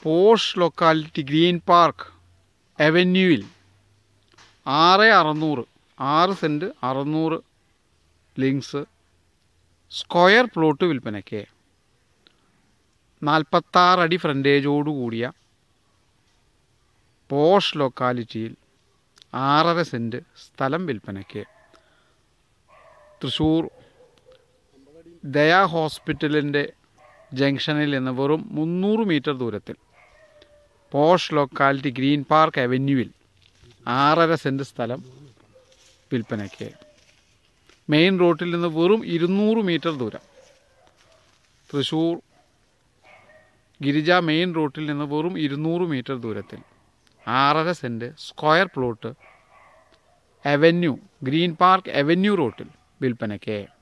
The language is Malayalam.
പോഷ് ലൊക്കാലിറ്റി ഗ്രീൻ പാർക്ക് അവന്യൂവിൽ ആറ് അറുന്നൂറ് ആറ് സെൻറ്റ് അറുന്നൂറ് ലിങ്സ് സ്ക്വയർ പ്ലോട്ട് വിൽപ്പനയ്ക്ക് നാൽപ്പത്താറ് അടി ഫ്രണ്ടേജോട് കൂടിയ പോഷ് ലൊക്കാലിറ്റിയിൽ ആറര സെൻറ്റ് സ്ഥലം വിൽപ്പനയ്ക്ക് തൃശ്ശൂർ ദയാ ഹോസ്പിറ്റലിൻ്റെ ജംഗ്ഷനിൽ നിന്ന് വെറും മുന്നൂറ് മീറ്റർ ദൂരത്തിൽ പോഷ് ലൊക്കാലിറ്റി ഗ്രീൻ പാർക്ക് അവന്യൂവിൽ ആറര സെൻറ്റ് സ്ഥലം വിൽപ്പനയ്ക്ക് മെയിൻ റോട്ടിൽ നിന്ന് വെറും ഇരുന്നൂറ് മീറ്റർ ദൂരം തൃശ്ശൂർ ഗിരിജ മെയിൻ റോട്ടിൽ നിന്ന് വെറും ഇരുന്നൂറ് മീറ്റർ ദൂരത്തിൽ ആറര cent square plot avenue Green Park avenue റോട്ടിൽ വിൽപ്പനയ്ക്ക്